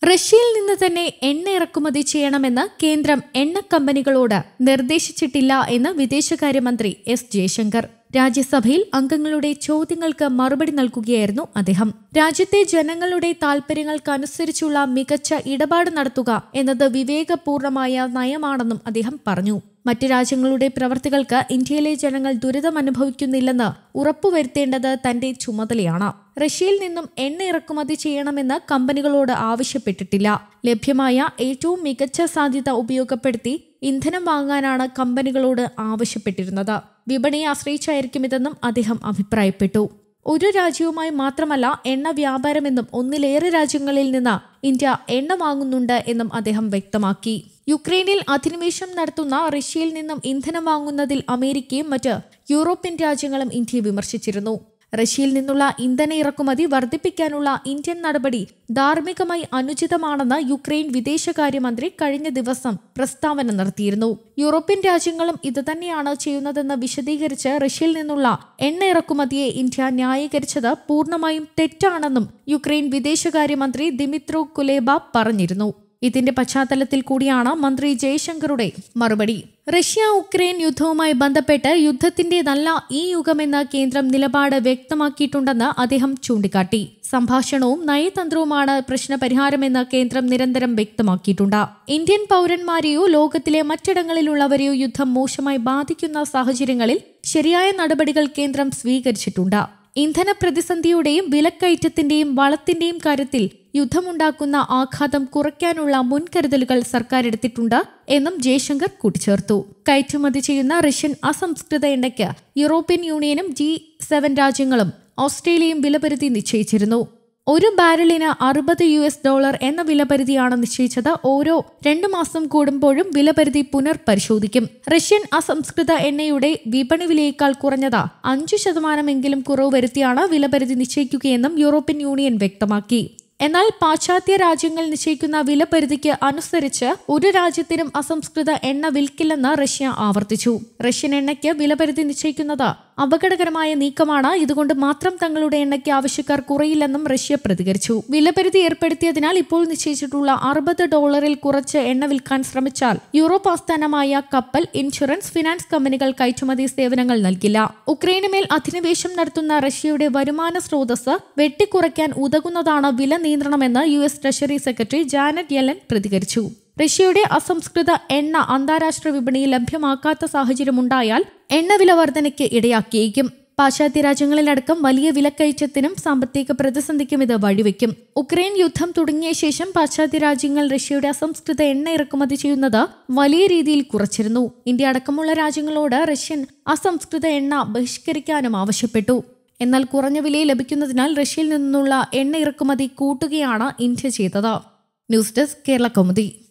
റഷ്യയിൽ നിന്ന് തന്നെ എണ്ണ ഇറക്കുമതി ചെയ്യണമെന്ന് കേന്ദ്രം എണ്ണ കമ്പനികളോട് നിർദ്ദേശിച്ചിട്ടില്ല എന്ന് വിദേശകാര്യമന്ത്രി എസ് ജയശങ്കർ രാജ്യസഭയിൽ അംഗങ്ങളുടെ ചോദ്യങ്ങൾക്ക് മറുപടി നൽകുകയായിരുന്നു അദ്ദേഹം രാജ്യത്തെ ജനങ്ങളുടെ താൽപര്യങ്ങൾക്കനുസരിച്ചുള്ള മികച്ച ഇടപാട് നടത്തുക എന്നത് വിവേകപൂർണമായ നയമാണെന്നും അദ്ദേഹം പറഞ്ഞു മറ്റ് രാജ്യങ്ങളുടെ പ്രവർത്തികൾക്ക് ഇന്ത്യയിലെ ജനങ്ങൾ ദുരിതം അനുഭവിക്കുന്നില്ലെന്ന് ഉറപ്പുവരുത്തേണ്ടത് തന്റെ ചുമതലയാണ് റഷ്യയിൽ നിന്നും എണ്ണ ഇറക്കുമതി ചെയ്യണമെന്ന് കമ്പനികളോട് ആവശ്യപ്പെട്ടിട്ടില്ല ലഭ്യമായ ഏറ്റവും മികച്ച സാധ്യത ഉപയോഗപ്പെടുത്തി ഇന്ധനം വാങ്ങാനാണ് കമ്പനികളോട് ആവശ്യപ്പെട്ടിരുന്നത് വിപണിയെ ആശ്രയിച്ചായിരിക്കും ഇതെന്നും അദ്ദേഹം അഭിപ്രായപ്പെട്ടു ഒരു രാജ്യവുമായി മാത്രമല്ല എണ്ണ വ്യാപാരമെന്നും ഒന്നിലേറെ രാജ്യങ്ങളിൽ നിന്ന് ഇന്ത്യ എണ്ണ വാങ്ങുന്നുണ്ട് എന്നും അദ്ദേഹം വ്യക്തമാക്കി യുക്രൈനിൽ അധിനിവേശം നടത്തുന്ന റഷ്യയിൽ നിന്നും ഇന്ധനം വാങ്ങുന്നതിൽ അമേരിക്കയും മറ്റ് യൂറോപ്യൻ രാജ്യങ്ങളും ഇന്ത്യയെ വിമർശിച്ചിരുന്നു റഷ്യയിൽ നിന്നുള്ള ഇന്ധന ഇറക്കുമതി വർദ്ധിപ്പിക്കാനുള്ള ഇന്ത്യൻ നടപടി ധാർമ്മികമായി അനുചിതമാണെന്ന് യുക്രൈൻ വിദേശകാര്യമന്ത്രി കഴിഞ്ഞ ദിവസം പ്രസ്താവന നടത്തിയിരുന്നു യൂറോപ്യൻ രാജ്യങ്ങളും ഇതുതന്നെയാണ് ചെയ്യുന്നതെന്ന് വിശദീകരിച്ച് റഷ്യയിൽ നിന്നുള്ള എണ്ണ ഇറക്കുമതിയെ ഇന്ത്യ ന്യായീകരിച്ചത് പൂർണ്ണമായും തെറ്റാണെന്നും യുക്രൈൻ വിദേശകാര്യമന്ത്രി ദിമിത്രോ കുലേബ പറഞ്ഞിരുന്നു ഇതിന്റെ പശ്ചാത്തലത്തിൽ കൂടിയാണ് മന്ത്രി ജയശങ്കറുടെ മറുപടി റഷ്യ ഉക്രൈൻ യുദ്ധവുമായി ബന്ധപ്പെട്ട് യുദ്ധത്തിന്റേതല്ല ഈ യുഗമെന്ന കേന്ദ്രം നിലപാട് വ്യക്തമാക്കിയിട്ടുണ്ടെന്ന് അദ്ദേഹം ചൂണ്ടിക്കാട്ടി സംഭാഷണവും നയതന്ത്രവുമാണ് പ്രശ്നപരിഹാരമെന്ന് കേന്ദ്രം നിരന്തരം വ്യക്തമാക്കിയിട്ടുണ്ട് ഇന്ത്യൻ പൗരന്മാരെയോ ലോകത്തിലെ മറ്റിടങ്ങളിലുള്ളവരെയോ യുദ്ധം മോശമായി ബാധിക്കുന്ന സാഹചര്യങ്ങളിൽ ശരിയായ നടപടികൾ കേന്ദ്രം സ്വീകരിച്ചിട്ടുണ്ട് ഇന്ധന പ്രതിസന്ധിയുടെയും വിലക്കയറ്റത്തിന്റെയും വളത്തിന്റെയും കാര്യത്തിൽ യുദ്ധമുണ്ടാക്കുന്ന ആഘാതം കുറയ്ക്കാനുള്ള മുൻകരുതലുകൾ സർക്കാർ എടുത്തിട്ടുണ്ട് എന്നും ജയശങ്കർ കൂട്ടിച്ചേർത്തു കയറ്റുമതി ചെയ്യുന്ന റഷ്യൻ അസംസ്കൃത എണ്ണയ്ക്ക് യൂറോപ്യൻ യൂണിയനും ജി സെവൻ രാജ്യങ്ങളും ഓസ്ട്രേലിയയും വിലപരിധി നിശ്ചയിച്ചിരുന്നു ഒരു ബാരലിന് അറുപത് യു എസ് ഡോളർ എന്ന വിലപരിധിയാണ് നിശ്ചയിച്ചത് ഓരോ രണ്ടു മാസം കൂടുമ്പോഴും വിലപരിധി പുനർപരിശോധിക്കും റഷ്യൻ അസംസ്കൃത എണ്ണയുടെ വിപണി വിലയേക്കാൾ കുറഞ്ഞത് അഞ്ചു ശതമാനമെങ്കിലും കുറവ് വരുത്തിയാണ് വിലപരിധി നിശ്ചയിക്കുകയെന്നും യൂറോപ്യൻ യൂണിയൻ വ്യക്തമാക്കി എന്നാൽ പാശ്ചാത്യ രാജ്യങ്ങൾ നിശ്ചയിക്കുന്ന വിലപരിധിക്ക് അനുസരിച്ച് ഒരു രാജ്യത്തിനും അസംസ്കൃത എണ്ണ വിൽക്കില്ലെന്ന് റഷ്യ ആവർത്തിച്ചു റഷ്യൻ എണ്ണയ്ക്ക് വിലപരിധി നിശ്ചയിക്കുന്നത് അപകടകരമായ നീക്കമാണ് ഇതുകൊണ്ട് മാത്രം തങ്ങളുടെ എണ്ണയ്ക്ക് ആവശ്യക്കാർ കുറയില്ലെന്നും റഷ്യ പ്രതികരിച്ചു വിലപരിധി ഏർപ്പെടുത്തിയതിനാൽ ഇപ്പോൾ നിശ്ചയിച്ചിട്ടുള്ള അറുപത് ഡോളറിൽ കുറച്ച് എണ്ണ വിൽക്കാൻ ശ്രമിച്ചാൽ യൂറോപ്പ് ആസ്ഥാനമായ കപ്പൽ ഇൻഷുറൻസ് ഫിനാൻസ് കമ്പനികൾ കയറ്റുമതി സേവനങ്ങൾ നൽകില്ല ഉക്രൈനുമേൽ അധിനിവേശം നടത്തുന്ന റഷ്യയുടെ വരുമാന സ്രോതസ് വെട്ടിക്കുറയ്ക്കാൻ ഉതകുന്നതാണ് വില നിയന്ത്രണമെന്ന് U S treasury secretary Janet Yellen പ്രതികരിച്ചു റഷ്യയുടെ അസംസ്കൃത എണ്ണ അന്താരാഷ്ട്ര വിപണിയിൽ ലഭ്യമാക്കാത്ത സാഹചര്യമുണ്ടായാൽ എണ്ണവില വർധനയ്ക്ക് ഇടയാക്കിയേക്കും പാശ്ചാത്യ രാജ്യങ്ങളിലടക്കം വലിയ വിലക്കയറ്റത്തിനും സാമ്പത്തിക പ്രതിസന്ധിക്കും ഇത് വഴിവെക്കും ഉക്രൈൻ യുദ്ധം തുടങ്ങിയ ശേഷം പാശ്ചാത്യ രാജ്യങ്ങൾ റഷ്യയുടെ അസംസ്കൃത എണ്ണ ഇറക്കുമതി ചെയ്യുന്നത് വലിയ രീതിയിൽ കുറച്ചിരുന്നു ഇന്ത്യ അടക്കമുള്ള രാജ്യങ്ങളോട് റഷ്യൻ അസംസ്കൃത എണ്ണ ബഹിഷ്കരിക്കാനും ആവശ്യപ്പെട്ടു എന്നാൽ കുറഞ്ഞ വിലയിൽ ലഭിക്കുന്നതിനാൽ റഷ്യയിൽ നിന്നുള്ള എണ്ണ ഇറക്കുമതി കൂട്ടുകയാണ് ഇന്ത്യ ചെയ്തത് ന്യൂസ് ഡെസ്ക് കേരള കൗമുദി